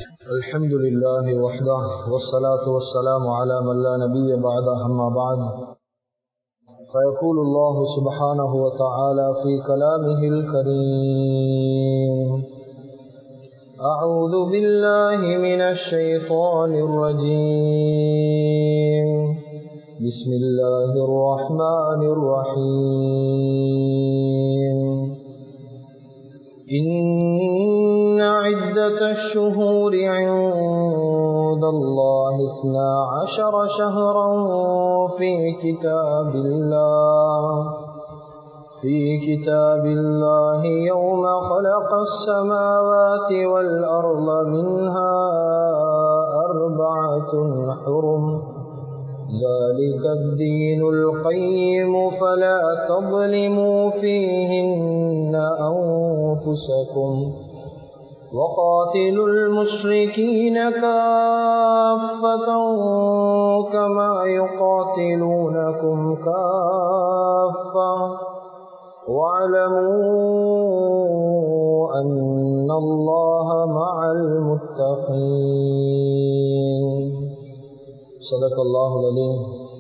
الحمد لله وحده والصلاة والسلام على من لا نبي بعده أما بعد فيقول الله سبحانه وتعالى في كلامه الكريم أعوذ بالله من الشيطان الرجيم بسم الله الرحمن الرحيم إن عدة الشهور عند الله اثنا عشر شهرا في كتاب الله في كتاب الله يوم خلق السماوات والأرض منها أربعة حرم ذلك الدين القيم فلا تظلموا فيهن أنفسكم وقاتلوا المشركين كافة كما يقاتلونكم كافة واعلموا أن الله مع المتقين صدق الله العليم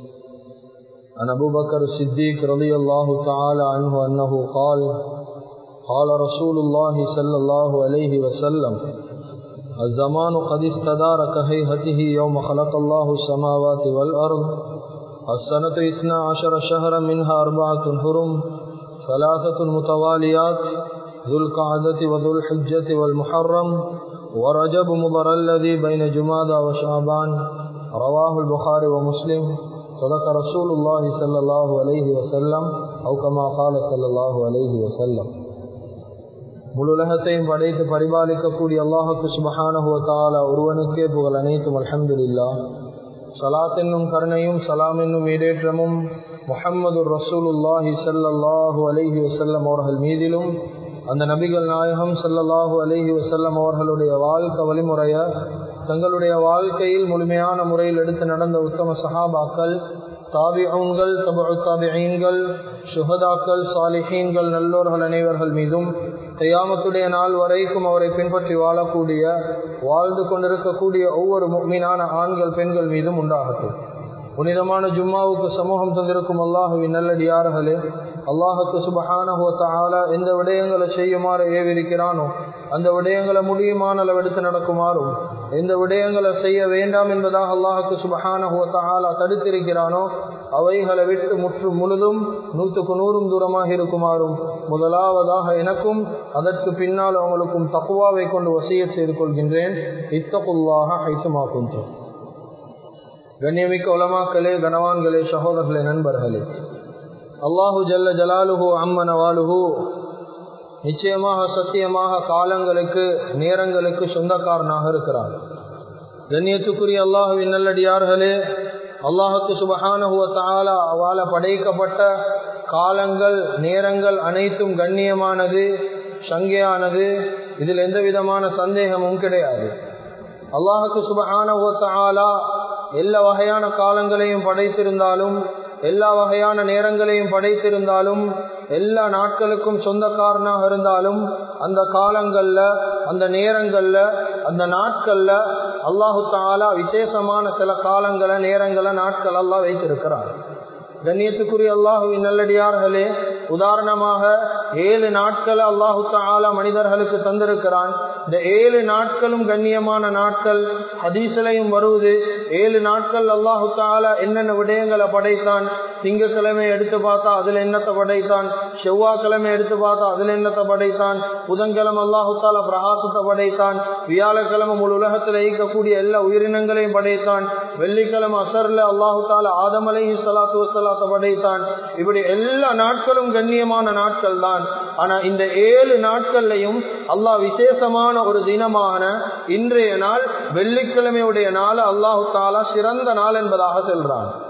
عن أبو بكر الصديق رضي الله تعالى عنه أنه قال قال رسول الله صلى الله عليه وسلم الزمان قد استدار كهيهته يوم خلق الله السماوات والأرض السنة اثنا عشر شهرا منها أربعة حرم ثلاثة متواليات ذو القعدة وذو الحجة والمحرم ورجب مضر الذي بين جمادى وشعبان رواه البخاري ومسلم صدق رسول الله صلى الله عليه وسلم أو كما قال صلى الله عليه وسلم முழு உலகத்தையும் படைத்து பரிபாலிக்கக்கூடிய அல்லாஹுக்கு சுபஹானஹுவத்தாலா ஒருவனுக்கே புகழ் அனைத்தும் அலமதுல்லா சலாத் என்னும் கருணையும் சலாம் என்னும் ஈடேற்றமும் முஹம்மது ரசூலுல்லாஹி சல்லாஹூ அலஹி வசல்லம் அவர்கள் மீதிலும் அந்த நபிகள் நாயகம் சல்லல்லாஹூ அலஹி வசல்லம் அவர்களுடைய வாழ்க்கை வழிமுறைய தங்களுடைய வாழ்க்கையில் முழுமையான முறையில் எடுத்து நடந்த உத்தம சஹாபாக்கள் தாபிகள் தபு தாபிகள் சுகதாக்கள் சாலிஹீன்கள் நல்லோர்கள் அனைவர்கள் மீதும் கையாமத்துடைய நாள் வரைக்கும் அவரை பின்பற்றி வாழக்கூடிய வாழ்ந்து கொண்டிருக்கக்கூடிய ஒவ்வொரு மீனான ஆண்கள் பெண்கள் மீதும் உண்டாகட்டும் புனிதமான ஜும்மாவுக்கு சமூகம் தந்திருக்கும் அல்லாஹுவின் நல்லடியார்களே அல்லாஹுக்கு சுபஹானஹோத்தாலா எந்த விடயங்களை செய்யுமாறு ஏவிருக்கிறானோ அந்த விடயங்களை முடியுமான அளவெடுத்து நடக்குமாறும் எந்த விடயங்களை செய்ய வேண்டாம் என்பதாக அல்லாஹுக்கு சுபஹானஹோத்தாலா தடுத்திருக்கிறானோ அவைகளை விட்டு முற்று முழுதும் நூற்றுக்கு நூறும் தூரமாக இருக்குமாறும் முதலாவதாக எனக்கும் அதற்கு பின்னால் அவங்களுக்கும் தக்குவாவை கொண்டு வசிய செய்து கொள்கின்றேன் இத்தகுல்லாக ஹைசுமாக்கும் கண்ணியமிக்க உலமாக்களே கனவான்களே சகோதரர்களே நண்பர்களே அல்லாஹு ஜல்ல ஜலாலுஹு அம்மனவாலுஹு நிச்சயமாக சத்தியமாக காலங்களுக்கு நேரங்களுக்கு சொந்தக்காரனாக இருக்கிறார் கண்ணியத்துக்குரிய அல்லாஹுவின் நல்லடியார்களே அல்லாஹுக்கு சுபஹானஹுவத்தாலா அவால படைக்கப்பட்ட காலங்கள் நேரங்கள் அனைத்தும் கண்ணியமானது சங்கையானது இதில் எந்த விதமான சந்தேகமும் கிடையாது அல்லாஹுக்கு சுபஹானஹுவத்தாலா எல்லா வகையான காலங்களையும் படைத்திருந்தாலும் எல்லா வகையான நேரங்களையும் படைத்திருந்தாலும் எல்லா நாட்களுக்கும் சொந்தக்காரனாக இருந்தாலும் அந்த காலங்கள்ல அந்த நேரங்கள்ல அந்த நாட்கள்ல அல்லாஹு தாலா விசேஷமான சில காலங்களை நேரங்களை நாட்கள் எல்லாம் வைத்திருக்கிறார் கண்ணியத்துக்குரிய அல்லாஹுவின் நல்லடியார்களே உதாரணமாக ஏழு நாட்கள் அல்லாஹு தாலா மனிதர்களுக்கு தந்திருக்கிறான் இந்த ஏழு நாட்களும் கண்ணியமான நாட்கள் ஹதீசலையும் வருவது ஏழு நாட்கள் அல்லாஹு தாலா என்னென்ன விடயங்களை படைத்தான் திங்கக்கிழமை எடுத்து பார்த்தா அதுல என்னத்தை படைத்தான் செவ்வாய்க்கிழமை எடுத்து பார்த்தா அதுல என்னத்தை படைத்தான் புதன்கிழமை அல்லாஹு தாலா பிரகாசத்தை படைத்தான் வியாழக்கிழமை முழு உலகத்தில் ஈக்கக்கூடிய எல்லா உயிரினங்களையும் படைத்தான் வெள்ளிக்கிழமை அசர்ல அல்லாஹு தாலா ஆதமலை சலாத்து வசலாத்தை படைத்தான் இப்படி எல்லா நாட்களும் கண்ணியமான நாட்கள் தான் ஆனா இந்த ஏழு நாட்கள்லையும் அல்லாஹ் விசேஷமான ஒரு தினமான இன்றைய நாள் வெள்ளிக்கிழமையுடைய நாள் அல்லாஹு தாலா சிறந்த நாள் என்பதாக செல்றான்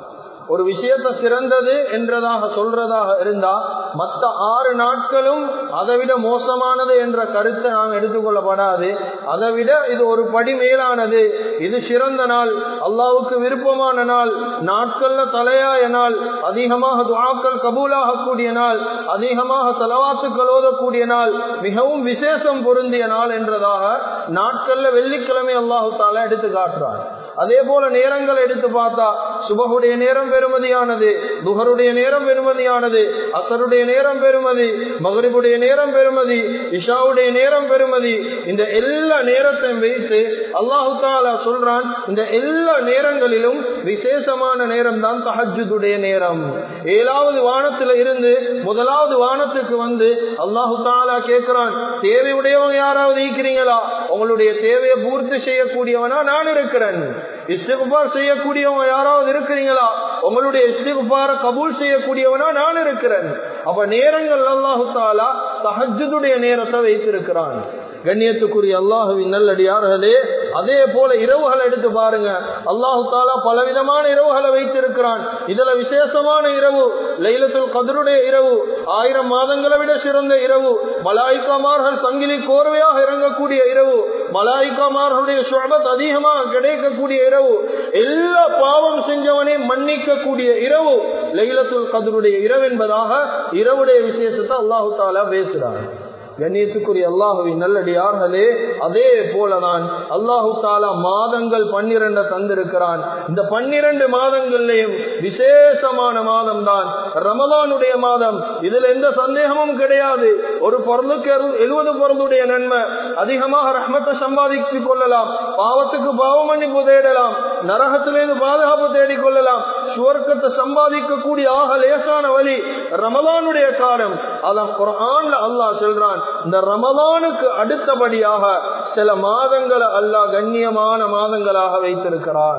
ஒரு விஷயத்த சிறந்தது என்றதாக சொல்றதாக இருந்தா மற்ற ஆறு நாட்களும் அதை விட மோசமானது என்ற கருத்தை நாங்கள் எடுத்துக்கொள்ளப்படாது அதை விட இது ஒரு படி மேலானது இது சிறந்த நாள் அல்லாவுக்கு விருப்பமான நாள் நாட்கள்ல தலையாய நாள் அதிகமாக துவாக்கள் கபூலாகக்கூடிய நாள் அதிகமாக செலவாத்துக்கள் ஓதக்கூடிய நாள் மிகவும் விசேஷம் பொருந்திய நாள் என்றதாக நாட்கள்ல வெள்ளிக்கிழமை அல்லாஹு தாலா எடுத்து காட்டுறார் அதே போல நேரங்கள் எடுத்து பார்த்தா சுபகுடைய நேரம் பெருமதியானது துகருடைய நேரம் பெருமதியானது அசருடைய நேரம் பெருமதி மகரிபுடைய நேரம் பெருமதி இஷாவுடைய நேரம் பெருமதி இந்த எல்லா நேரத்தையும் வைத்து அல்லாஹு தாலா சொல்றான் இந்த எல்லா நேரங்களிலும் விசேஷமான நேரம் தான் தஹஜுடைய நேரம் ஏழாவது வானத்துல இருந்து முதலாவது வானத்துக்கு வந்து அல்லாஹு தாலா கேட்கிறான் தேவையுடையவங்க யாராவது ஈக்கிறீங்களா உங்களுடைய தேவையை பூர்த்தி செய்யக்கூடியவனா நான் இருக்கிறேன் இஸ்திகுபார் செய்யக்கூடியவங்க யாராவது இருக்கிறீங்களா உங்களுடைய இஸ்திகுபார கபூல் செய்யக்கூடியவனா நான் இருக்கிறேன் அப்ப நேரங்கள் அல்லாஹு தாலா தஹஜுடைய நேரத்தை வைத்திருக்கிறான் கண்ணியத்துக்குரிய அல்லாஹுவின் நல்லடியார்களே அதே போல இரவுகளை எடுத்து பாருங்க அல்லாஹு தாலா பலவிதமான இரவுகளை வைத்திருக்கிறான் இதுல விசேஷமான இரவு லைலத்துல் கதருடைய இரவு ஆயிரம் மாதங்களை விட சிறந்த இரவு மலாய்க்காமார்கள் சங்கிலி கோர்வையாக இறங்கக்கூடிய இரவு மலாய்க்காமார்களுடைய சுழபத் அதிகமாக கிடைக்கக்கூடிய இரவு எல்லா பாவம் செஞ்சவனே மன்னிக்கக்கூடிய இரவு லைலத்துல் கதருடைய இரவு என்பதாக இரவுடைய விசேஷத்தை அல்லாஹு தாலா பேசுறான் கணேசுக்குரிய அல்லாஹுவின் நல்லடியார்களே அதே போலதான் அல்லாஹு தாலா மாதங்கள் பன்னிரண்ட தந்திருக்கிறான் இந்த பன்னிரண்டு மாதங்கள்லையும் விசேஷமான மாதம் தான் ரமதானுடைய மாதம் இதுல எந்த சந்தேகமும் கிடையாது ஒரு பொருளுக்கு எழுபது பொருளுடைய நன்மை அதிகமாக ரஹ்மத்தை சம்பாதித்துக் கொள்ளலாம் பாவத்துக்கு பாவ மன்னிப்பு தேடலாம் நரகத்திலிருந்து பாதுகாப்பு தேடிக் கொள்ளலாம் சுவர்க்கத்தை சம்பாதிக்கக்கூடிய ஆக லேசான வழி ரமதானுடைய காலம் அதான் குரான்ல அல்லாஹ் சொல்றான் இந்த ரமதானுக்கு அடுத்தபடியாக சில மாதங்களை அல்லாஹ் கண்ணியமான மாதங்களாக வைத்திருக்கிறான்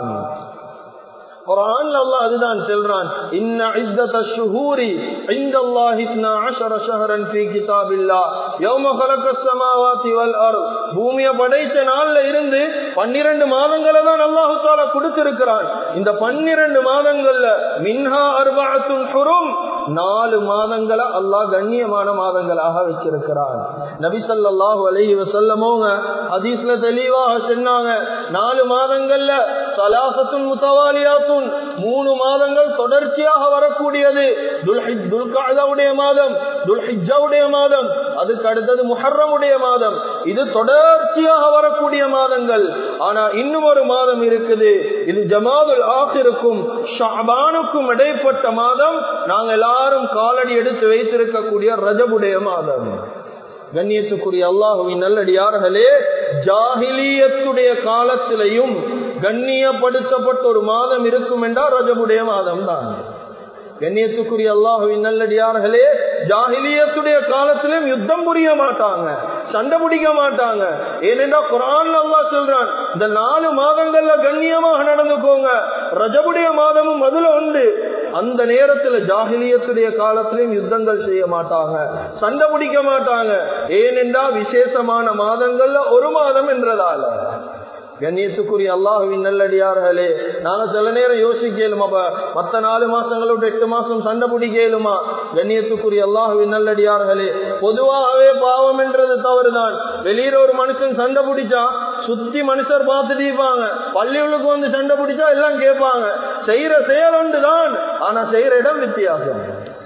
குரான்ல அல்லாஹ் அதுதான் சொல்றான் இன்ன இத்தத ஷுஹூரி இந்தல்லாஹி 12 ஷஹரன் ஃபீ கிதாபில்லாஹ் யௌம خلقஸ் ஸமாவாதி வல் அர்த் பூமியை படைத்த நாள்ல இருந்து 12 மாதங்களை தான் அல்லாஹ் தஆலா கொடுத்திருக்கிறான் இந்த 12 மாதங்கள்ல மின்ஹா அர்பஅத்துன் ஹுரும் நாலு மாதங்களை அல்லாஹ் கண்ணியமான மாதங்களாக வச்சிருக்கிறான் நபி ஸல்லல்லாஹு அலைஹி வஸல்லமோங்க ஹதீஸ்ல தெளிவாக சொன்னாங்க நாலு மாதங்கள்ல சலாசத்துன் முத்தவாலியாத்துன் மூணு மாதங்கள் தொடர்ச்சியாக வரக்கூடியது துல்காவுடைய மாதம் துல்ஹிஜாவுடைய மாதம் அதுக்கு அடுத்தது முஹர்ரமுடைய மாதம் இது தொடர்ச்சியாக வரக்கூடிய மாதங்கள் ஆனா இன்னும் ஒரு மாதம் இருக்குது இது ஜமாதுல் ஆசிருக்கும் ஷாபானுக்கும் இடைப்பட்ட மாதம் நாங்க எல்லாரும் காலடி எடுத்து வைத்திருக்கக்கூடிய ரஜபுடைய மாதம் கண்ணியத்துக்குரிய அல்லாஹுவின் நல்லடியார்களே ஜாகிலியத்துடைய காலத்திலையும் கண்ணியப்படுத்தப்பட்ட ஒரு மாதம் இருக்கும் என்றால் ரஜபுடைய மாதம் தான் கண்ணியத்துக்குரிய அல்லாஹுவின் நல்லடியார்களே ஜாகிலியத்துடைய காலத்திலும் யுத்தம் புரிய மாட்டாங்க சண்டை பிடிக்க மாட்டாங்க ஏனென்றா குரான் அல்லாஹ் சொல்றான் இந்த நாலு மாதங்கள்ல கண்ணியமாக நடந்துக்கோங்க ரஜபுடைய மாதமும் அதுல உண்டு அந்த நேரத்துல ஜாகிலியத்துடைய காலத்திலும் யுத்தங்கள் செய்ய மாட்டாங்க சண்டை பிடிக்க மாட்டாங்க ஏனென்றா விசேஷமான மாதங்கள்ல ஒரு மாதம் என்றதால கண்ணியத்துக்குரிய அல்லாஹுவின் நல்லடியார்களே நாங்க சில நேரம் யோசிக்கலுமா மத்த நாலு மாசங்களோட எட்டு மாசம் சண்டை பிடிக்கலுமா கண்ணியத்துக்குரிய அல்லாஹுவின் நல்லடியார்களே பொதுவாகவே பாவம் என்றது தவறுதான் வெளியில ஒரு மனுஷன் சண்டை பிடிச்சா சுத்தி மனுஷர் பார்த்துட்டு இருப்பாங்க பள்ளிகளுக்கு வந்து சண்டை பிடிச்சா எல்லாம் கேட்பாங்க செய்யற செயல் ஒன்றுதான் ஆனா செய்யற இடம் வித்தியாசம்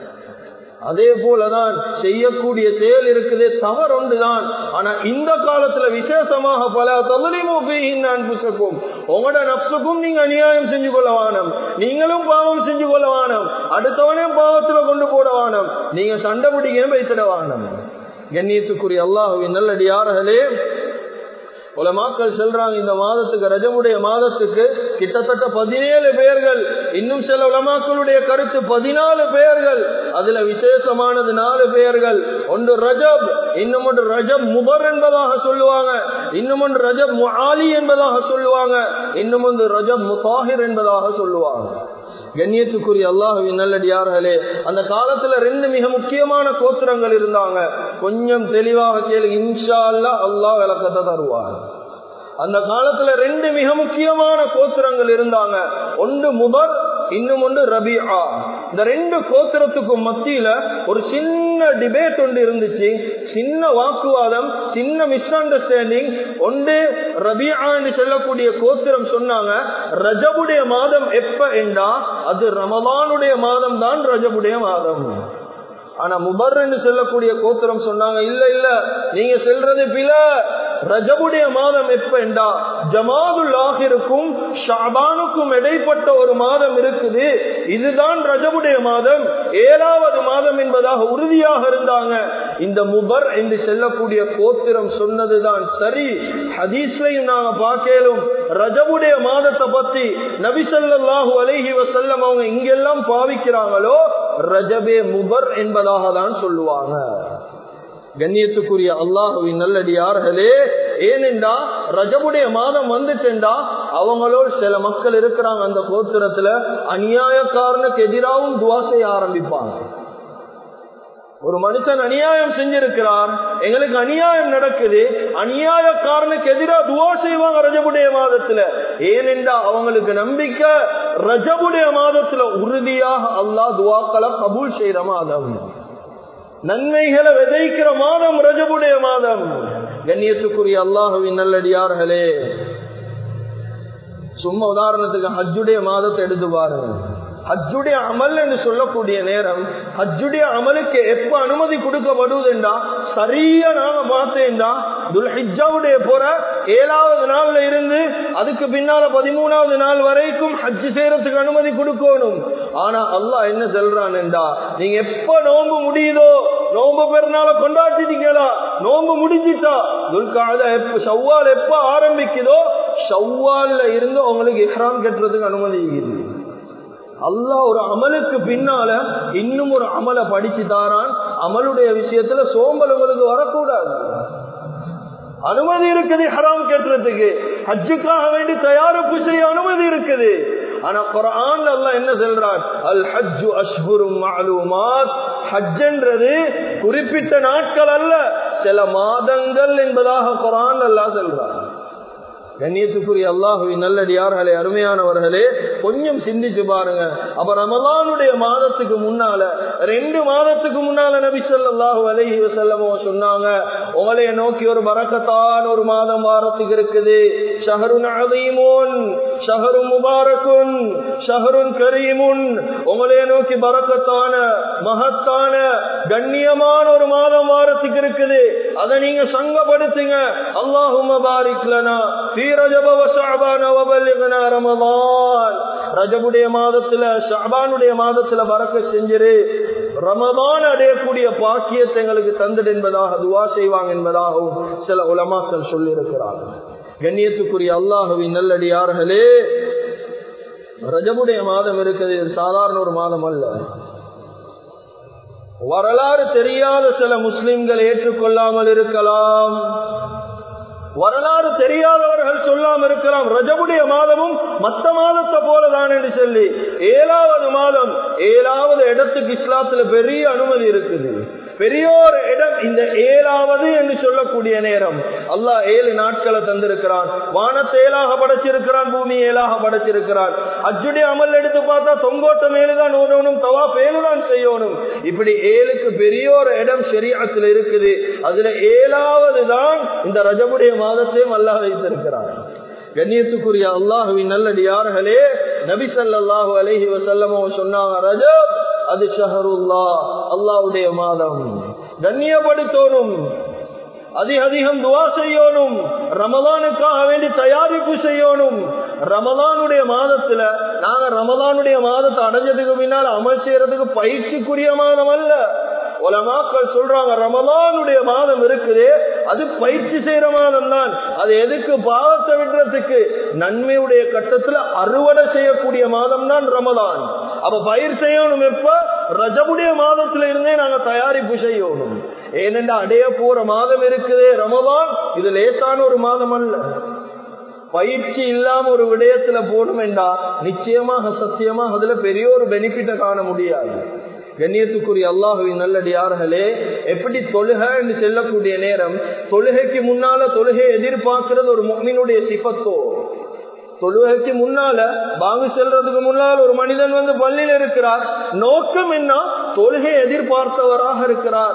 அதே போலதான் செய்யக்கூடிய செயல் இருக்குதே தவறு ஒன்றுதான் ஆனா இந்த காலத்துல விசேஷமாக பல தொழிலும் புசக்கும் உங்களோட நப்சுக்கும் நீங்க அநியாயம் செஞ்சு கொள்ள வானம் நீங்களும் பாவம் செஞ்சு கொள்ள வானம் அடுத்தவனையும் பாவத்துல கொண்டு போட வானம் நீங்க சண்டை பிடிக்கணும் வைத்திட வானம் கண்ணியத்துக்குரிய அல்லாஹுவின் நல்லடியார்களே உலமாக்கள் சொல்றாங்க இந்த மாதத்துக்கு ரஜமுடைய மாதத்துக்கு கிட்டத்தட்ட பதினேழு பேர்கள் இன்னும் சில உலமாக்களுடைய கருத்து பதினாலு பேர்கள் அதுல விசேஷமானது நாலு பேர்கள் ஒன்று ரஜப் இன்னும் ஒன்று ரஜப் முபர் என்பதாக சொல்லுவாங்க இன்னும் ஒன்று ரஜப் முஆலி என்பதாக சொல்லுவாங்க இன்னும் ஒன்று ரஜப் முதாஹிர் என்பதாக சொல்லுவாங்க கண்ணியத்துக்குரிய அல்லாஹுவின் நல்லடியார்களே அந்த காலத்துல ரெண்டு மிக முக்கியமான கோத்திரங்கள் இருந்தாங்க கொஞ்சம் தெளிவாக கேளு இன்ஷா அல்லா அல்லாஹ் விளக்கத்தை தருவார் அந்த காலத்துல ரெண்டு மிக முக்கியமான கோத்திரங்கள் இருந்தாங்க ஒன்று முபர் இன்னும் ஒன்று ரபிஆ இந்த ரெண்டு கோத்திரத்துக்கும் மத்தியில ஒரு சின்ன டிபேட் ஒன்று இருந்துச்சு சின்ன வாக்குவாதம் சின்ன மிஸ் அண்டர்ஸ்டாண்டிங் ஒன்று ரபிஆ என்று சொல்லக்கூடிய கோத்திரம் சொன்னாங்க ரஜபுடைய மாதம் எப்ப என்றா அது ரமலானுடைய மாதம் தான் ரஜபுடைய மாதம் ஆனா முபர் என்று சொல்லக்கூடிய கோத்திரம் சொன்னாங்க இல்ல இல்ல நீங்க செல்றது பில ரஜபுடைய மாதம் எப்ப என்றா ஜமாதுல் ஆகிருக்கும் ஷாபானுக்கும் இடைப்பட்ட ஒரு மாதம் இருக்குது இதுதான் ரஜபுடைய மாதம் ஏழாவது மாதம் என்பதாக உறுதியாக இருந்தாங்க இந்த முபர் என்று செல்லக்கூடிய கோத்திரம் சொன்னதுதான் சரி ஹதீஸ்லையும் நாங்க பார்க்கலும் ரஜபுடைய மாதத்தை பத்தி நபிசல்லாஹு அலைஹி வசல்லம் அவங்க இங்கெல்லாம் பாவிக்கிறாங்களோ ரஜபே முபர் என்பதாக தான் சொல்லுவாங்க கண்ணியத்துக்குரிய அல்லாஹுவின் நல்லடியார்களே ஏனென்றா ரஜபுடைய மாதம் வந்துட்டேன்டா அவங்களோட சில மக்கள் இருக்கிறாங்க அந்த கோத்திரத்துல அநியாயக்காரனுக்கு எதிராகவும் துவா செய்ய ஆரம்பிப்பாங்க ஒரு மனுஷன் அநியாயம் செஞ்சிருக்கிறார் எங்களுக்கு அநியாயம் நடக்குது அநியாயக்காரனுக்கு எதிராக துவா செய்வாங்க ரஜபுடைய மாதத்துல ஏனென்றா அவங்களுக்கு நம்பிக்கை ரஜபுடைய மாதத்துல உறுதியாக அல்லாஹ் துவாக்களை கபூல் செய்யற மாதம் நன்மைகளை விதைக்கிற மாதம் ரஜபுடைய மாதம் கண்ணியத்துக்குரிய அல்லாஹுவின் நல்லடியார்களே சும்மா உதாரணத்துக்கு ஹஜ்ஜுடைய மாதத்தை எடுத்து பாருங்க ஹஜ்ஜுடைய அமல் என்று சொல்லக்கூடிய நேரம் ஹஜ்ஜுடைய அமலுக்கு எப்ப அனுமதி கொடுக்கப்படுவதுண்டா சரியா நாங்க பார்த்தேன்டா துல்ஹிஜாவுடைய புற ஏழாவது நாள்ல இருந்து அதுக்கு பின்னால பதிமூணாவது நாள் வரைக்கும் ஹஜ் செய்யறதுக்கு அனுமதி கொடுக்கணும் ஆனா அல்லாஹ் என்ன சொல்றான்டா நீங்க எப்ப நோன்பு முடியுதோ நோன்பு பெருநாள கொண்டாட்டிட்டீங்களா நோன்பு முடிஞ்சிட்டா துல்காத எப்ப ஷவ்வால் எப்ப ஆரம்பிக்குதோ ஷவ்வால்ல இருந்து உங்களுக்கு இஹ்ராம் கட்டுறதுக்கு அனுமதி இருக்குது அல்லாஹ் ஒரு அமலுக்கு பின்னால இன்னும் ஒரு அமலை படிச்சு தாரான் அமலுடைய விஷயத்துல சோம்பல் உங்களுக்கு வரக்கூடாது அனுமதி இருக்குது ஹராம் கேட்டுறதுக்கு ஹஜ்ஜுக்காக வேண்டி தயாரிப்பு செய்ய அனுமதி இருக்குது ஆனா குரான் அல்லாஹ் என்ன சொல்றான் அல் ஹஜ்ஜு அஷ்ஹுரும் மஅலூமாத் ஹஜ்ஜன்றது குறிப்பிட்ட நாட்கள் அல்ல சில மாதங்கள் என்பதாக குரான் அல்லாஹ் சொல்றான் கண்ணியத்துக்குரிய அல்லாஹுவின் நல்லடியார்களே அருமையானவர்களே கொஞ்சம் சிந்திச்சு பாருங்க அப்ப ரமலானுடைய மாதத்துக்கு முன்னால ரெண்டு மாதத்துக்கு முன்னால நபி சொல்லாஹு அலஹி வசல்லமோ சொன்னாங்க உங்களைய நோக்கி ஒரு மறக்கத்தான் ஒரு மாதம் வாரத்துக்கு இருக்குது ஷஹருன் அதீமுன் ஷஹரு முபாரக்குன் ஷஹருன் கரீமுன் உங்களைய நோக்கி பறக்கத்தான மகத்தான கண்ணியமான ஒரு மாதம் வாரத்துக்கு இருக்குது அதை நீங்க சங்கப்படுத்துங்க அல்லாஹு மபாரிக்லனா ரஜபுடைய மாதத்துல ஷாபானுடைய மாதத்துல பறக்க செஞ்சிரு ரமதான் அடையக்கூடிய பாக்கியத்தை எங்களுக்கு தந்துடு என்பதாக துவா செய்வாங்க என்பதாகவும் சில உலமாக்கள் சொல்லியிருக்கிறார்கள் கண்ணியத்துக்குரிய அல்லாஹுவின் நல்லடியார்களே ரஜபுடைய மாதம் இருக்குது சாதாரண ஒரு மாதம் அல்ல வரலாறு தெரியாத சில முஸ்லிம்கள் ஏற்றுக்கொள்ளாமல் இருக்கலாம் வரலாறு தெரியாதவர்கள் சொல்லாம இருக்கலாம் ரஜபுடைய மாதமும் மத்த மாதத்தை போலதான் என்று சொல்லி ஏழாவது மாதம் ஏழாவது இடத்துக்கு இஸ்லாத்துல பெரிய அனுமதி இருக்குது பெரியோர் இடம் இந்த ஏழாவது என்று சொல்லக்கூடிய நேரம் அல்லாஹ் ஏழு நாட்களை தந்திருக்கிறான் வானத்தை ஏழாக படைச்சிருக்கிறான் பூமி ஏழாக படைச்சிருக்கிறான் அஜுடைய அமல் எடுத்து பார்த்தா தொங்கோட்டம் ஏழுதான் ஓடணும் தவாப் ஏழுதான் செய்யணும் இப்படி ஏழுக்கு பெரியோர் இடம் சரியாத்துல இருக்குது அதுல ஏழாவது தான் இந்த ரஜபுடைய மாதத்தையும் அல்லாஹ் வைத்திருக்கிறார் கண்ணியத்துக்குரிய அல்லாஹுவின் நல்லடியார்களே நபி சல்லாஹூ அலஹி வசல்லமோ சொன்னாங்க ரஜப் அது ஷஹருல்லா அல்லாவுடைய மாதம் கண்ணியப்படுத்தோனும் அதிக அதிகம் துவா செய்யணும் ரமலானுக்காக வேண்டி தயாரிப்பு செய்யணும் ரமலானுடைய மாதத்துல நாங்க ரமலானுடைய மாதத்தை அடைஞ்சதுக்கு பின்னால் அமல் செய்யறதுக்கு பயிற்சிக்குரிய மாதம் அல்ல உலமாக்கள் சொல்றாங்க ரமலானுடைய மாதம் இருக்குது அது பயிற்சி செய்யற மாதம் தான் அது எதுக்கு பாவத்தை விடுறதுக்கு நன்மையுடைய கட்டத்துல அறுவடை செய்யக்கூடிய மாதம் தான் ரமலான் அப்ப பயிர் செய்யணும் எப்ப ரஜபுடைய மாதத்துல இருந்தே நாங்க தயாரிப்பு செய்யணும் ஏனென்றா அடைய போற மாதம் இருக்குது ரமலான் இது லேசான ஒரு மாதம் அல்ல பயிற்சி இல்லாம ஒரு விடயத்துல போகணும் என்றா நிச்சயமாக சத்தியமாக அதுல பெரிய ஒரு பெனிஃபிட்டை காண முடியாது கண்ணியத்துக்குரிய அல்லாஹுவின் நல்லடியார்களே எப்படி தொழுகை என்று செல்லக்கூடிய நேரம் தொழுகைக்கு முன்னால தொழுகை எதிர்பார்க்கிறது ஒரு முக்மினுடைய சிபத்தோ தொழுகைக்கு முன்னால பாங்கு செல்றதுக்கு முன்னால் ஒரு மனிதன் வந்து பள்ளியில் இருக்கிறார் நோக்கம் என்ன தொழுகை எதிர்பார்த்தவராக இருக்கிறார்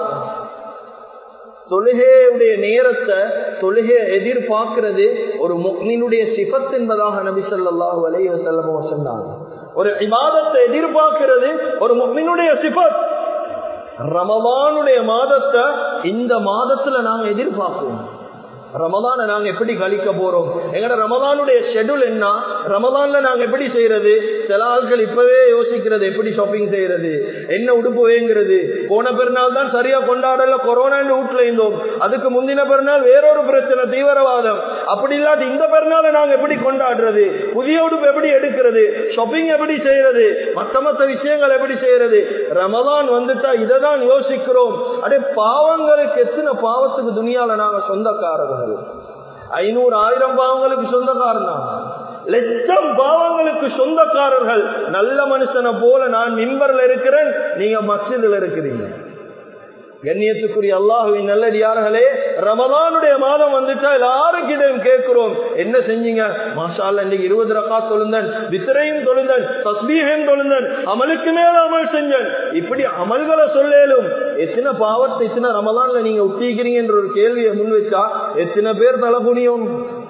தொழுகையுடைய நேரத்தை தொழுகையை எதிர்பார்க்கிறது ஒரு முக்மினுடைய சிபத் என்பதாக நபி சொல்லாஹு அலைய செல்லமோ சொன்னாங்க ஒரு இமாதத்தை எதிர்பார்க்கிறது ஒரு முக்மினுடைய சிபத் ரமவானுடைய மாதத்தை இந்த மாதத்துல நாங்க எதிர்பார்ப்போம் ரமதான நாங்க எப்படி கழிக்க போறோம் எங்கட ரமதானுடைய ஷெடியூல் என்ன ரமதான்ல நாங்க எப்படி செய்யறது சில ஆட்கள் இப்பவே யோசிக்கிறது எப்படி ஷாப்பிங் செய்யறது என்ன உடுப்பு வேங்கிறது போன பெருநாள் தான் சரியா கொண்டாடல கொரோனா வீட்டுல இருந்தோம் அதுக்கு முந்தின பெருநாள் வேறொரு பிரச்சனை தீவிரவாதம் அப்படி இல்லாட்டி இந்த பெருநாளை நாங்க எப்படி கொண்டாடுறது புதிய உடுப்பு எப்படி எடுக்கிறது ஷாப்பிங் எப்படி செய்யறது மத்த மத்த விஷயங்கள் எப்படி செய்யறது ரமதான் வந்துட்டா இதை தான் யோசிக்கிறோம் அடே பாவங்களுக்கு எத்தனை பாவத்துக்கு துணியால நாங்க சொந்தக்காரர்கள் ஐநூறு ஆயிரம் பாவங்களுக்கு சொந்தக்காரன் தான் லட்சம் பாவங்களுக்கு சொந்தக்காரர்கள் நல்ல மனுஷனை போல நான் மிம்பர்ல இருக்கிறேன் நீங்க மசிதில் இருக்கிறீங்க கண்ணியத்துக்குரிய அல்லாஹுவின் நல்லடியார்களே ரமதானுடைய மாதம் வந்துட்டா எல்லாருக்கிட்டையும் கேட்கிறோம் என்ன செஞ்சீங்க மாஷால் இன்னைக்கு இருபது ரக்கா தொழுந்தன் வித்திரையும் தொழுந்தன் தஸ்பீகையும் தொழுந்தன் அமலுக்கு மேல அமல் செஞ்சன் இப்படி அமல்களை சொல்லேலும் எத்தனை பாவத்தை எத்தனை ரமதான்ல நீங்க ஒட்டிக்கிறீங்க என்ற ஒரு கேள்வியை முன் வச்சா எத்தனை பேர் தலை புனியும்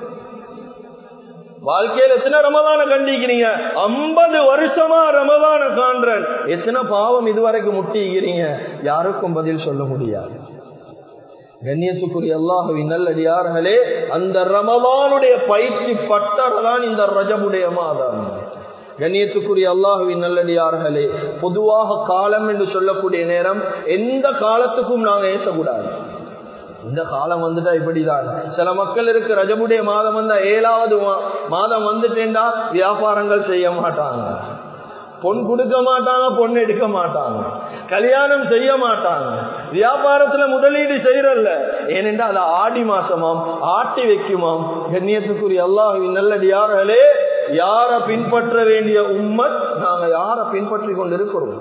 வாழ்க்கையில எத்தனை ரமதான கண்டிக்கிறீங்க ஐம்பது வருஷமா ரமதான காண்றன் எத்தனை பாவம் இதுவரைக்கும் முட்டிக்கிறீங்க யாருக்கும் பதில் சொல்ல முடியாது கண்ணியத்துக்குரிய அல்லாஹுவின் நல்லடியார்களே அந்த ரமதானுடைய பயிற்சி பட்டர்தான் இந்த ரஜபுடைய மாதம் கண்ணியத்துக்குரிய அல்லாஹுவின் நல்லடியார்களே பொதுவாக காலம் என்று சொல்லக்கூடிய நேரம் எந்த காலத்துக்கும் நாங்க ஏசக்கூடாது இந்த காலம் வந்துட்டா இப்படிதான் சில மக்கள் இருக்கு ரஜபுடைய மாதம் வந்தா ஏழாவது மாதம் வந்துட்டேன்டா வியாபாரங்கள் செய்ய மாட்டாங்க பொன் கொடுக்க மாட்டாங்க பொன் எடுக்க மாட்டாங்க கல்யாணம் செய்ய மாட்டாங்க வியாபாரத்துல முதலீடு செய்யறல்ல ஏனென்றா அது ஆடி மாசமாம் ஆட்டி வைக்குமாம் கண்ணியத்துக்குரிய அல்லாஹுவின் நல்லடியார்களே யார பின்பற்ற வேண்டிய உம்மத் நாங்க யார பின்பற்றி கொண்டிருக்கிறோம்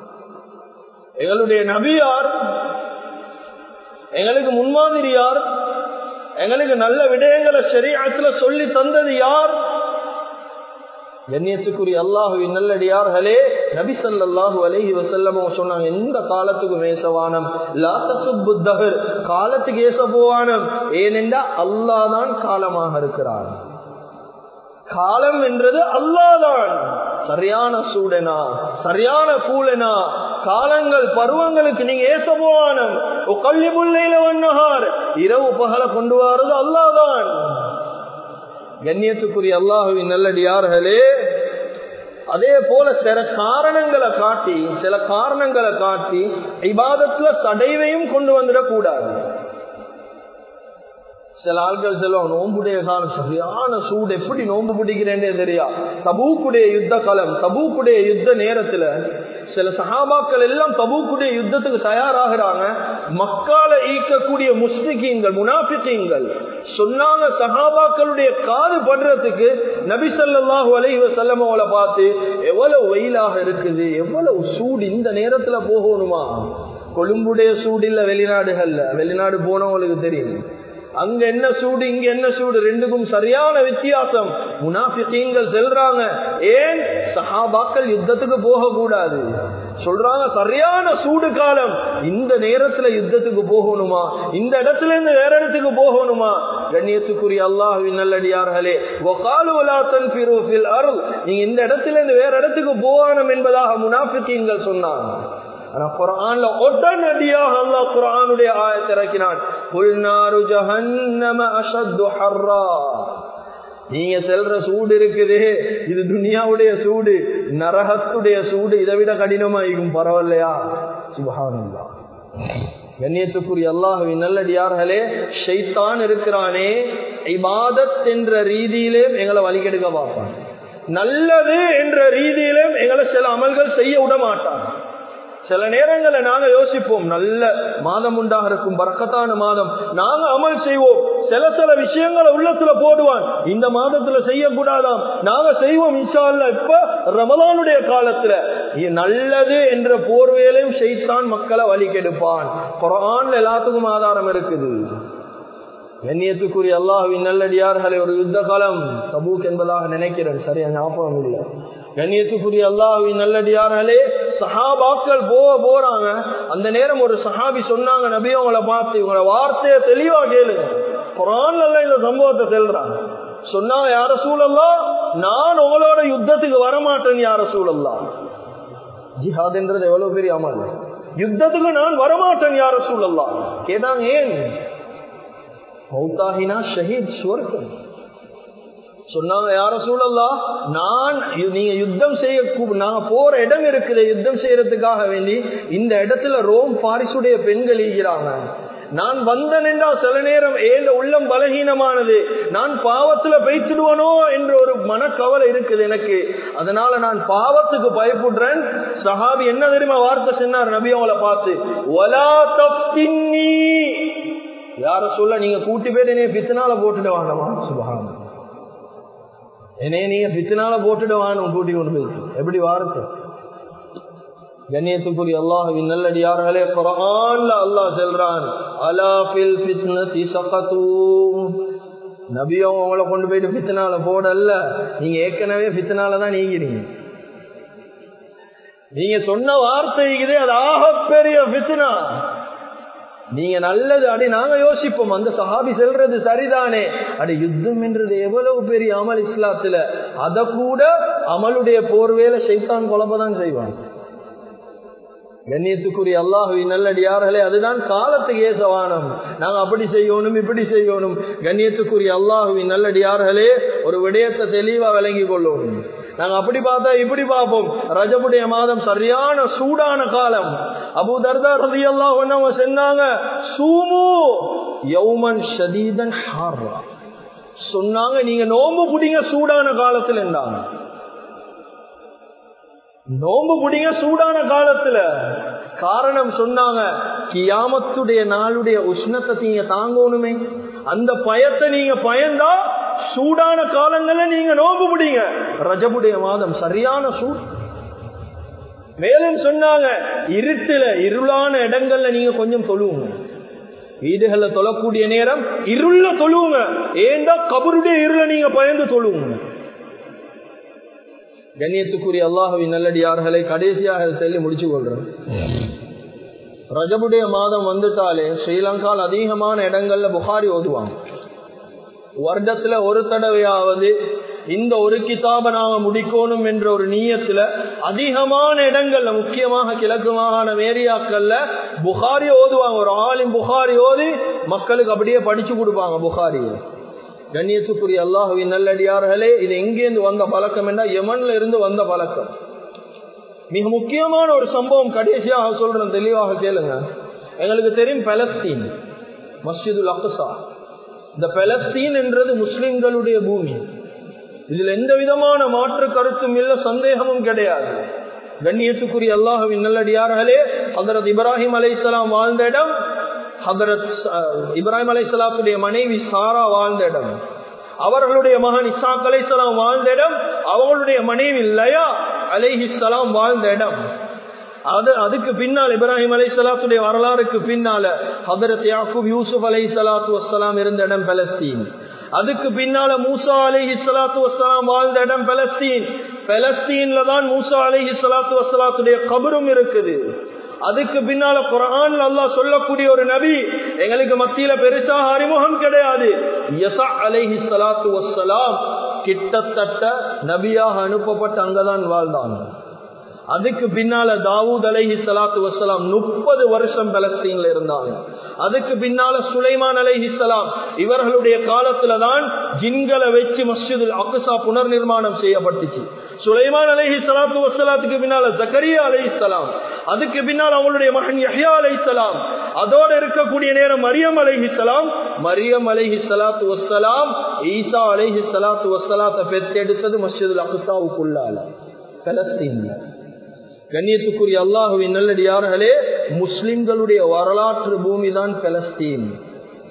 எங்களுடைய நபி யார் எங்களுக்கு முன்மாதிரி யார் எங்களுக்கு நல்ல விடயங்களை சரியாத்துல சொல்லி தந்தது யார் கண்ணியத்துக்குரிய அல்லாஹுவின் நல்லடியார்களே நபி சல்லாஹூ அலஹி வசல்லமோ சொன்னாங்க எந்த காலத்துக்கு மேசவானம் லாத்தசுப்புத்தகர் காலத்துக்கு ஏச போவானம் ஏனென்றா அல்லாதான் காலமாக இருக்கிறார் காலம் என்றது அல்லாதான் சரியான சூடனா சரியான கூலனா காலங்கள் பருவங்களுக்கு நீங்க ஏசபோவானம் கல்வி முல்லையில வண்ணகார் இரவு பகல கொண்டு வாரது அல்லாதான் கண்ணியத்துக்குரிய அல்லாஹுவின் நல்லடியார்களே அதே போல சில காரணங்களை காட்டி சில காரணங்களை காட்டி இபாதத்துல தடைவையும் கொண்டு வந்துடக் கூடாது சில ஆள்கள் செல்வம் நோம்புடைய காலம் சரியான சூடு எப்படி நோம்பு பிடிக்கிறேன்னே தெரியா தபூக்குடைய யுத்த காலம் தபூக்குடைய யுத்த நேரத்துல சில சகாபாக்கள் எல்லாம் தபூக்குடைய யுத்தத்துக்கு தயாராகிறாங்க மக்கால ஈக்கக்கூடிய முஸ்லிகீங்கள் முனாபிக்கீங்கள் சொன்னாங்க சகாபாக்களுடைய காது படுறதுக்கு நபி சொல்லாஹு அலைவ செல்லமோல பார்த்து எவ்வளவு வெயிலாக இருக்குது எவ்வளவு சூடு இந்த நேரத்துல போகணுமா கொழும்புடைய சூடு இல்ல வெளிநாடுகள்ல வெளிநாடு போனவங்களுக்கு தெரியும் அங்க என்ன சூடு இங்க என்ன சூடு ரெண்டுக்கும் சரியான வித்தியாசம் முனாஃபிகீன்கள் செல்றாங்க ஏன் சஹாபாக்கள் யுத்தத்துக்கு போக கூடாது சொல்றாங்க சரியான சூடு காலம் இந்த நேரத்துல யுத்தத்துக்கு போகணுமா இந்த இடத்துல இருந்து வேற இடத்துக்கு போகணுமா கண்ணியத்துக்குரிய அல்லாஹுவின் நல்லடியார்களே அருள் நீங்க இந்த இடத்துல இருந்து வேற இடத்துக்கு போகணும் என்பதாக முனாஃபிகீன்கள் சொன்னாங்க ஆனா குரான்ல உடனடியாக அல்லாஹ் குரானுடைய ஆயத்தை இறக்கினான் புல்நாரு ஜஹன்னம அஷத்து ஹர்ரா நீங்க செல்ற சூடு இருக்குது இது துனியாவுடைய சூடு நரகத்துடைய சூடு இதை விட கடினமா இருக்கும் பரவாயில்லையா சுபகானந்தா கண்ணியத்துக்குரிய அல்லாஹுவின் நல்லடியார்களே ஷைத்தான் இருக்கிறானே இபாதத் என்ற ரீதியிலே எங்களை வழிகெடுக்க பார்ப்பான் நல்லது என்ற ரீதியிலே எங்களை சில அமல்கள் செய்ய விட மாட்டான் சில நேரங்களில் நாங்க யோசிப்போம் நல்ல மாதம் உண்டாக இருக்கும் பறக்கத்தான மாதம் நாங்க அமல் செய்வோம் சில சில விஷயங்களை உள்ளத்துல போடுவான் இந்த மாதத்துல செய்யக்கூடாதாம் நாங்க செய்வோம் இன்ஷா இப்ப ரமலானுடைய காலத்துல நல்லது என்ற போர்வையிலையும் செய்தான் மக்களை வழி கெடுப்பான் குரான் எல்லாத்துக்கும் ஆதாரம் இருக்குது கண்ணியத்துக்குரிய அல்லாஹுவின் நல்லடியார்களை ஒரு யுத்த காலம் தபூக் என்பதாக நினைக்கிறேன் சரியா ஞாபகம் இல்லை கண்ணியத்துக்குரிய அல்லாஹுவின் நல்லடியார்களே சஹாபாக்கள் போக போறாங்க அந்த நேரம் ஒரு சஹாபி சொன்னாங்க நபி அவங்கள பார்த்து இவங்களோட வார்த்தையை தெளிவா கேளுங்க குரான்ல இந்த சம்பவத்தை செல்றாங்க சொன்னாங்க யார சூழல்லா நான் உங்களோட யுத்தத்துக்கு வரமாட்டேன் யார சூழல்லா ஜிஹாத்ன்றது எவ்வளவு பெரிய அமல் யுத்தத்துக்கு நான் வரமாட்டேன் யார சூழல்லா கேட்டாங்க ஏன் மௌத்தாகினா ஷஹீத் சுவர்க்கம் சொன்னாங்க யார சூழல்லா நான் நீங்க யுத்தம் செய்ய நாங்க போற இடம் இருக்குது யுத்தம் செய்யறதுக்காக வேண்டி இந்த இடத்துல ரோம் பாரிசுடைய பெண்கள் ஈகிறாங்க நான் வந்தன் என்றால் சில நேரம் ஏந்த உள்ளம் பலகீனமானது நான் பாவத்துல பெய்த்திடுவனோ என்ற ஒரு மனக்கவலை இருக்குது எனக்கு அதனால நான் பாவத்துக்கு பயப்படுறேன் சஹாபி என்ன தெரியுமா வார்த்தை சொன்னார் நபி அவங்கள பார்த்து ஒலா தப்தின்னி யார சொல்ல நீங்க கூட்டி போயிட்டு என்னைய பித்தனால போட்டுட்டு வாங்கம்மா சுபகான என்னைய நீங்க பித்தனால போட்டுட்டு வாங்க கூட்டி கொண்டு போயிட்டு எப்படி வார்த்தை கண்ணியத்துக்குரிய அல்லாஹுவின் நல்லடியார்களே குரான்ல அல்லாஹ் செல்றான் அலா ஃபில் ஃபித்னதி சகது நபியும் உங்களை கொண்டு போயிட்டு ஃபித்னால போடல நீங்க ஏற்கனவே ஃபித்னால தான் நீங்கிறீங்க நீங்க சொன்ன வார்த்தை இது அது ஆகப்பெரிய ஃபித்னா நீங்க நல்லது அடி நாங்க யோசிப்போம் அந்த சஹாபி செல்றது சரிதானே அடி யுத்தம் என்றது எவ்வளவு பெரிய அமல் இஸ்லாத்துல அத கூட அமலுடைய போர்வேல சைத்தான் குழப்பதான் செய்வான் கண்ணியத்துக்குரிய அல்லாஹுவின் நல்லடியார்களே அதுதான் காலத்துக்கு ஏசவானம் நாங்க அப்படி செய்யணும் இப்படி செய்யணும் கண்ணியத்துக்குரிய அல்லாஹுவின் நல்லடியார்களே ஒரு விடயத்தை தெளிவா விளங்கி கொள்ளணும் நாங்க அப்படி பார்த்தா இப்படி பார்ப்போம் ரஜபுடைய மாதம் சரியான சூடான காலம் அபு தர்தா ரதி அல்லாஹ் சொன்னாங்க சூமு யௌமன் ஷதீதன் ஹாரா சொன்னாங்க நீங்க நோம்பு புடிங்க சூடான காலத்தில் இருந்தாங்க நோம்பு புடிங்க சூடான காலத்துல காரணம் சொன்னாங்க கியாமத்துடைய நாளுடைய உஷ்ணத்தை நீங்க தாங்கணுமே அந்த பயத்தை நீங்க பயந்தா சூடான காலங்கள்ல நீங்க நோம்பு முடிங்க ரஜபுடைய மாதம் சரியான சூடு மேலும் சொன்னாங்க இருட்டுல இருளான இடங்கள்ல நீங்க கொஞ்சம் தொழுவுங்க வீடுகள்ல தொழக்கூடிய நேரம் இருள தொழுவுங்க ஏண்டா கபருடைய இருள நீங்க பயந்து தொழுவுங்க கண்ணியத்துக்குரிய அல்லாஹுவின் நல்லடியார்களை கடைசியாக சொல்லி முடிச்சு கொள்றேன் ரஜபுடைய மாதம் வந்துட்டாலே ஸ்ரீலங்கால் அதிகமான இடங்கள்ல புகாரி ஓதுவாங்க வருடத்துல ஒரு தடவையாவது இந்த ஒரு கிதாப நாம முடிக்கணும் என்ற ஒரு நீயத்துல அதிகமான இடங்கள்ல முக்கியமாக கிழக்கு மாகாண ஏரியாக்கள்ல புகாரி ஓதுவாங்க ஒரு ஆளின் புகாரி ஓதி மக்களுக்கு அப்படியே படிச்சு கொடுப்பாங்க புகாரியை கண்ணியத்துக்குரிய அல்லாஹுவின் நல்லடியார்களே இது எங்கேருந்து வந்த பழக்கம் என்றால் யமன்ல இருந்து வந்த பழக்கம் மிக முக்கியமான ஒரு சம்பவம் கடைசியாக சொல்றேன் தெளிவாக கேளுங்க எங்களுக்கு தெரியும் பலஸ்தீன் மஸ்ஜிதுல் அக்சா இந்த பலஸ்தீன் என்றது முஸ்லிம்களுடைய பூமி இதுல எந்த விதமான மாற்று கருத்தும் இல்ல சந்தேகமும் கிடையாது கண்ணியத்துக்குரிய அல்லாஹுவின் நல்லடியார்களே ஹதரத் இப்ராஹிம் அலைசலாம் வாழ்ந்த இடம் ஹதரத் இப்ராஹிம் அலைசலாத்துடைய மனைவி சாரா வாழ்ந்த இடம் அவர்களுடைய மகன் இசாக் அலைசலாம் வாழ்ந்த இடம் அவங்களுடைய மனைவி லயா அலைஹிஸ்லாம் வாழ்ந்த இடம் அது அதுக்கு பின்னால் இப்ராஹிம் அலை சலாத்துடைய வரலாறுக்கு பின்னால ஹதரத் யாக்கூப் யூசுப் அலை சலாத்து வசலாம் இருந்த இடம் பலஸ்தீன் அதுக்கு பின்னால மூசா அலிஹி சலாத்து வசலாம் வாழ்ந்த இடம் பலஸ்தீன் பலஸ்தீன்ல தான் மூசா அலிஹி சலாத்து வசலாத்துடைய கபரும் இருக்குது அதுக்கு பின்னால குரான் அல்லாஹ் சொல்லக்கூடிய ஒரு நபி எங்களுக்கு மத்தியில பெருசாக அறிமுகம் கிடையாது யசா அலைஹி சலாத்து வசலாம் கிட்டத்தட்ட நபியாக அனுப்பப்பட்ட அங்கதான் வாழ்ந்தாங்க அதுக்கு பின்னால தாவூத் அலைஹி சலாத்து வசலாம் முப்பது வருஷம் பலஸ்தீன்ல இருந்தாங்க அதுக்கு பின்னால சுலைமான் அலைஹி சலாம் இவர்களுடைய காலத்துல தான் ஜின்களை வச்சு மஸ்ஜிதுல் அக்சா புனர் நிர்மாணம் செய்யப்பட்டுச்சு சுலைமான் அலைஹி சலாத்து வசலாத்துக்கு பின்னால ஜக்கரியா அலைஹி சலாம் அதுக்கு பின்னால் அவங்களுடைய மகன் யஹ்யா அலைஹி சலாம் அதோடு இருக்கக்கூடிய நேரம் மரியம் அலைஹி சலாம் மரியம் அலைஹி சலாத்து வசலாம் ஈசா அலைஹி சலாத்து வசலாத்தை பெற்றெடுத்தது மஸ்ஜிதுல் அக்சாவுக்குள்ளால பலஸ்தீன்ல கண்ணியத்துக்குரிய அல்லாஹுவின் நல்லடியார்களே முஸ்லிம்களுடைய வரலாற்று பூமி தான் பலஸ்தீன்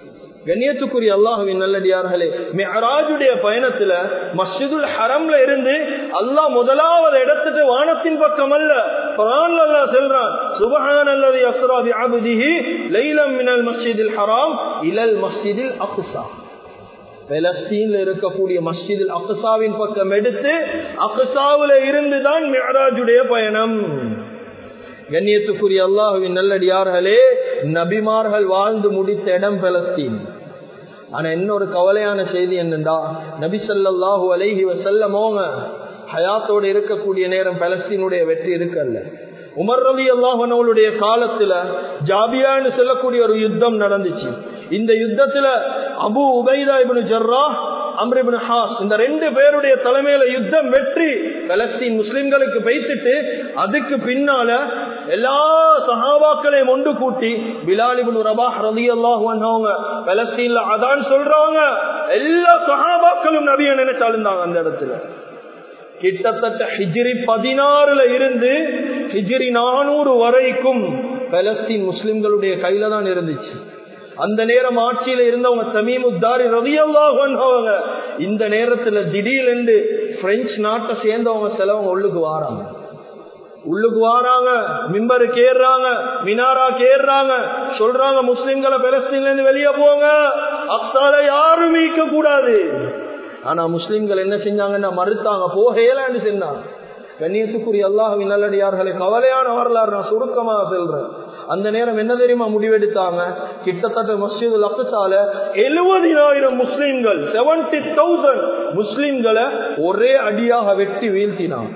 கண்ணியத்துக்குரிய அல்லாஹுவின் நல்லடியார்களே மெஹராஜுடைய பயணத்துல மஸ்ஜிதுல் ஹரம்ல இருந்து அல்லாஹ் முதலாவது இடத்துக்கு வானத்தின் பக்கம் அல்ல குரான்ல அல்லாஹ் சொல்றான் சுபஹான் அல்லது அஸ்ரா பி அப்திஹி லைலம் மினல் மஸ்ஜிதில் ஹராம் இலல் மஸ்ஜிதில் அக்ஸா பெலஸ்தீன்ல இருக்கக்கூடிய மஸ்ஜிதில் அக்ஸாவின் பக்கம் எடுத்து அக்ஸாவில இருந்து தான் மெஹராஜுடைய பயணம் கண்ணியத்துக்குரிய அல்லாஹுவின் நல்லடியார்களே நபிமார்கள் வாழ்ந்து முடித்த இடம் பலஸ்தீன் ஆனா இன்னொரு கவலையான செய்தி என்னண்டா நபி சொல்லாஹு அலைஹி வசல்லமோங்க ஹயாத்தோடு இருக்கக்கூடிய நேரம் பலஸ்தீனுடைய வெற்றி இருக்கல்ல உமர் ரவி அல்லாஹனுடைய காலத்துல ஜாபியான்னு சொல்லக்கூடிய ஒரு யுத்தம் நடந்துச்சு இந்த யுத்தத்துல Abu Ubaidah ibn Jarrah Amr ibn As இந்த ரெண்டு பேருடைய தலைமையில யுத்தம் வெற்றி பலஸ்தீன் முஸ்லிம்களுக்கு வைத்துட்டு அதுக்கு பின்னால எல்லா சஹாபாக்களையும் ஒன்று கூட்டி பிலாலிபின் ரபா ரதி அல்லாஹுவங்க பலஸ்தீன்ல அதான் சொல்றாங்க எல்லா சஹாபாக்களும் நபிய நினைச்சாலுந்தாங்க அந்த இடத்துல கிட்டத்தட்ட ஹிஜிரி பதினாறுல இருந்து ஹிஜிரி நானூறு வரைக்கும் பலஸ்தீன் முஸ்லிம்களுடைய கையில தான் இருந்துச்சு அந்த நேரம் ஆட்சியில இருந்தவங்க தமீமுத்தாரி ரவியல்லாஹங்க இந்த நேரத்துல திடீரென்று பிரெஞ்சு நாட்டை சேர்ந்தவங்க சிலவங்க உள்ளுக்கு வாராங்க உள்ளுக்கு வாராங்க மிம்பருக்கு ஏறுறாங்க மினாராக்கு ஏறுறாங்க சொல்றாங்க முஸ்லிம்களை பெலஸ்தீன்ல இருந்து வெளியே போங்க அக்சால யாரும் மீட்க கூடாது ஆனா முஸ்லிம்கள் என்ன செஞ்சாங்கன்னா மறுத்தாங்க போகலான்னு செஞ்சாங்க கண்ணியத்துக்குரிய அல்லாஹின் நல்லடியார்களை கவலையான வரலாறு நான் சுருக்கமாக சொல்றேன் அந்த நேரம் என்ன தெரியுமா முடிவெடுத்தாங்க கிட்டத்தட்ட மஸ்ஜிது அப்சால எழுபதினாயிரம் முஸ்லிம்கள் செவன்டி தௌசண்ட் முஸ்லிம்களை ஒரே அடியாக வெட்டி வீழ்த்தினாங்க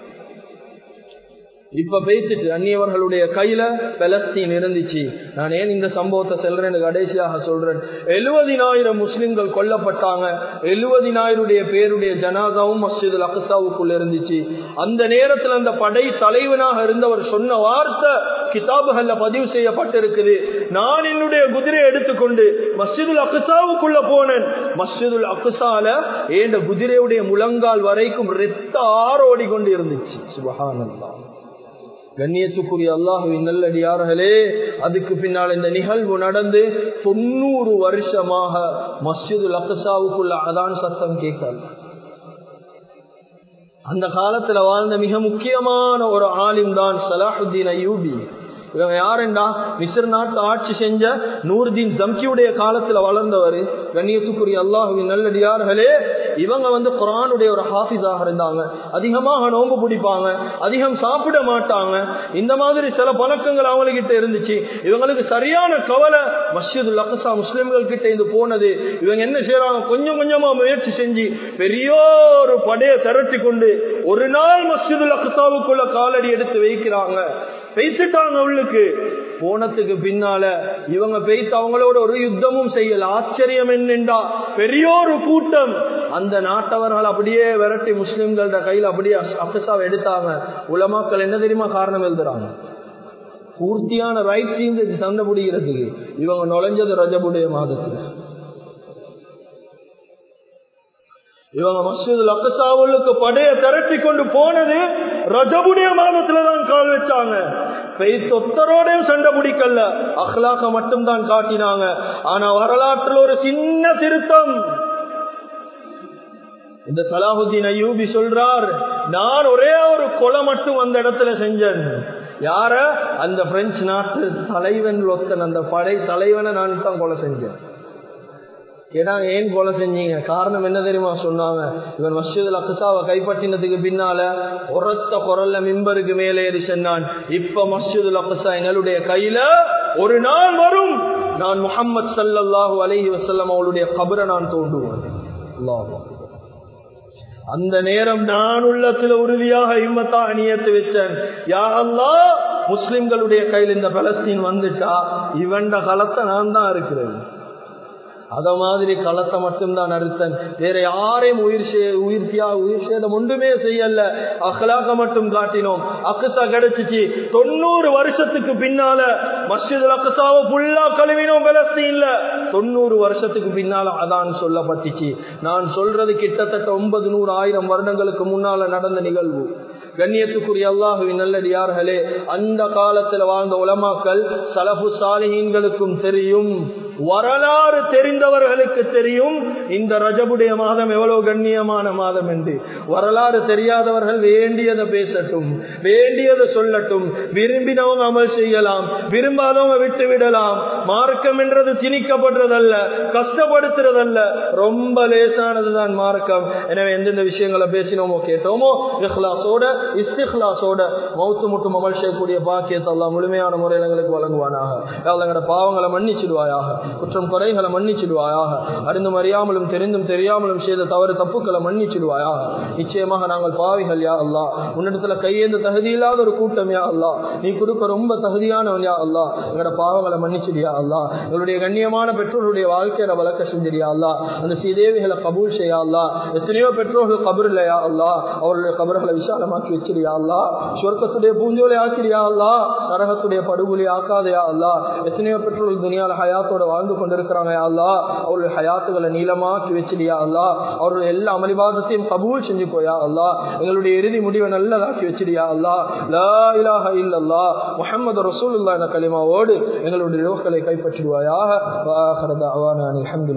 இப்ப பேசிட்டு அந்நியவர்களுடைய கையில பலஸ்தீன் இருந்துச்சு நான் ஏன் இந்த சம்பவத்தை சொல்றேன்னு கடைசியாக சொல்றேன் எழுபதினாயிரம் முஸ்லிம்கள் கொல்லப்பட்டாங்க எழுபதினாயிரடைய பேருடைய ஜனாதாவும் மஸ்ஜித் அக்சாவுக்குள்ள இருந்துச்சு அந்த நேரத்தில் அந்த படை தலைவனாக இருந்தவர் சொன்ன வார்த்தை கிதாபுகள்ல பதிவு செய்யப்பட்டிருக்குது நான் என்னுடைய குதிரையை எடுத்துக்கொண்டு மஸ்ஜிதுல் அக்சாவுக்குள்ள போனேன் மஸ்ஜிதுல் அக்சால ஏண்ட குதிரையுடைய முழங்கால் வரைக்கும் ரெத்த ஆரோடி கொண்டு இருந்துச்சு சுபஹானல்லா கண்ணியத்துக்குரிய அல்லாஹுவின் நல்லடியார்களே அதுக்கு பின்னால் இந்த நிகழ்வு நடந்து தொண்ணூறு வருஷமாக மஸ்ஜிதுல் அக்சாவுக்குள்ள அதான் சத்தம் கேட்கல அந்த காலத்துல வாழ்ந்த மிக முக்கியமான ஒரு ஆலிம் தான் சலாஹுத்தீன் அயூபி இவங்க யாருண்டா மிஸ்ர் நாட்டு ஆட்சி செஞ்ச நூர்தீன் ஜம்கியுடைய காலத்துல வளர்ந்தவர் கண்ணியத்துக்குரிய அல்லாஹுவின் நல்லடியார்களே இவங்க வந்து குரானுடைய ஒரு ஹாஃபிஸாக இருந்தாங்க அதிகமாக நோம்பு பிடிப்பாங்க அதிகம் சாப்பிட மாட்டாங்க இந்த மாதிரி சில பழக்கங்கள் அவங்ககிட்ட இருந்துச்சு இவங்களுக்கு சரியான கவலை மஸ்ஜிதுல் அக்ஸா முஸ்லிம்கள் கிட்ட இருந்து போனது இவங்க என்ன செய்யறாங்க கொஞ்சம் கொஞ்சமா முயற்சி செஞ்சு பெரிய ஒரு படையை திரட்டி கொண்டு ஒரு நாள் மஸ்ஜிதுல் அக்ஸாவுக்குள்ள காலடி எடுத்து வைக்கிறாங்க பெய்த்துட்டாங்க உள்ளுக்கு போனதுக்கு பின்னால இவங்க பெய்த்து அவங்களோட ஒரு யுத்தமும் செய்யல ஆச்சரியம் என்னென்றா பெரிய ஒரு கூட்டம் அந்த நாட்டவர்கள் அப்படியே விரட்டி முஸ்லிம்களோட கையில் அப்படியே அப்சாவை எடுத்தாங்க உலமாக்கள் என்ன தெரியுமா காரணம் எழுதுறாங்க பூர்த்தியான ரைட் சீந்து சண்டை பிடிக்கிறதுக்கு இவங்க நுழைஞ்சது ரஜபுடைய மாதத்துல இவங்க மசூதுல் அக்கசாவுக்கு படைய திரட்டி கொண்டு போனது ரஜபுடைய மாதத்துலதான் கால் வச்சாங்க சொத்தரோடையும் சண்டை பிடிக்கல அஹ்லாக்க மட்டும் தான் காட்டினாங்க ஆனா வரலாற்றில் ஒரு சின்ன திருத்தம் இந்த சலாஹுத்தீன் அய்யூபி சொல்றார் நான் ஒரே ஒரு கொலை மட்டும் அந்த இடத்துல செஞ்சேன் யார அந்த பிரெஞ்சு நாட்டு தலைவன் ஒத்தன் அந்த படை தலைவனை நான் தான் கொலை செஞ்சேன் ஏன்னா ஏன் கொலை செஞ்சீங்க காரணம் என்ன தெரியுமா சொன்னாங்க இவன் மஸ்ஜிதுல் அக்சாவை கைப்பற்றினதுக்கு பின்னால உரத்த குரல்ல மிம்பருக்கு மேலே ஏறி சென்னான் இப்ப மஸ்ஜிதுல் அக்சா எங்களுடைய கையில ஒரு நாள் வரும் நான் முகம்மது சல்லாஹூ அலஹி வசல்லம் அவளுடைய கபரை நான் தோண்டுவேன் அந்த நேரம் நான் உள்ளத்துல உறுதியாக இம்மத்தா அணியத்து வச்சேன் யா அல்லா முஸ்லிம்களுடைய கையில் இந்த பலஸ்தீன் வந்துட்டா இவண்ட காலத்தை நான் தான் இருக்கிறேன் அத மாதிரி களத்தை மட்டும்தான் அறுத்தன் வேற யாரையும் உயிர் உயிர்த்தியா உயிர் சேதம் ஒன்றுமே செய்யல அஹ்லாக்க மட்டும் காட்டினோம் அக்சா கிடைச்சிச்சு தொண்ணூறு வருஷத்துக்கு பின்னால மஸ்ஜித் அக்சாவை புல்லா கழுவினோம் பலஸ்தீன்ல தொண்ணூறு வருஷத்துக்கு பின்னால அதான் சொல்லப்பட்டுச்சு நான் சொல்றது கிட்டத்தட்ட ஒன்பது நூறு ஆயிரம் வருடங்களுக்கு முன்னால நடந்த நிகழ்வு கண்ணியத்துக்குரிய அல்லாஹுவின் நல்லடியார்களே அந்த காலத்துல வாழ்ந்த உலமாக்கள் சலபு சாலிஹீன்களுக்கும் தெரியும் வரலாறு தெரிந்தவர்களுக்கு தெரியும் இந்த ரஜபுடைய மாதம் எவ்வளவு கண்ணியமான மாதம் என்று வரலாறு தெரியாதவர்கள் வேண்டியதை பேசட்டும் வேண்டியதை சொல்லட்டும் விரும்பினவங்க அமல் செய்யலாம் விரும்பாதவங்க விட்டு விடலாம் மார்க்கம் என்றது திணிக்கப்படுறதல்ல கஷ்டப்படுத்துறதல்ல ரொம்ப லேசானதுதான் மார்க்கம் எனவே எந்தெந்த விஷயங்களை பேசினோமோ கேட்டோமோ இஹ்லாசோட இஸ்திஹ்லாசோட மௌத்து முட்டும் அமல் செய்யக்கூடிய பாக்கியத்தை எல்லாம் முழுமையான முறையில் எங்களுக்கு வழங்குவானாக எங்களோட பாவங்களை மன்னிச்சிடுவாயாக குற்றம் குறைகளை மன்னிச்சிடுவாயாக அறிந்தும் அறியாமலும் தெரிந்தும் தெரியாமலும் செய்த தவறு தப்புக்களை மன்னிச்சிடுவாயாக நிச்சயமாக நாங்கள் பாவிகள் யா அல்லா உன்னிடத்துல கையேந்த தகுதி இல்லாத ஒரு கூட்டம் யா அல்லா நீ கொடுக்க ரொம்ப தகுதியானவன் யா அல்லா எங்களோட பாவங்களை மன்னிச்சிடியா அல்லா எங்களுடைய கண்ணியமான பெற்றோருடைய வாழ்க்கையில வளர்க்க செஞ்சிடியா அல்லா அந்த சீதேவிகளை கபூல் செய்யா அல்லா எத்தனையோ பெற்றோர்கள் கபர் இல்லையா அல்லா அவருடைய கபர்களை விசாலமாக்கி வச்சிருயா அல்லா சொர்க்கத்துடைய பூஞ்சோலை ஆக்கிறியா அல்லா நரகத்துடைய படுகொலி ஆக்காதையா அல்லா எத்தனையோ பெற்றோர்கள் துணியால ஹயாத்தோட வாழ்ந்து கொண்டிருக்கிறாங்க யா அல்லா அவருடைய ஹயாத்துகளை நீளமாக்கி வச்சிருயா அல்லா அவருடைய எல்லா அமளிவாதத்தையும் கபூல் செஞ்சுக்கோயா அல்லா எங்களுடைய இறுதி முடிவை நல்லதாக்கி வச்சிருயா அல்லா லா இலாஹ இல்லல்லா முஹம்மது ரசூலுல்லாஹ் என்ற கலிமாவோடு எங்களுடைய ரோக்களை கைப்பற்றிடுவாயாக வாஹரத அவான அல்ஹம்துலில்லாஹ்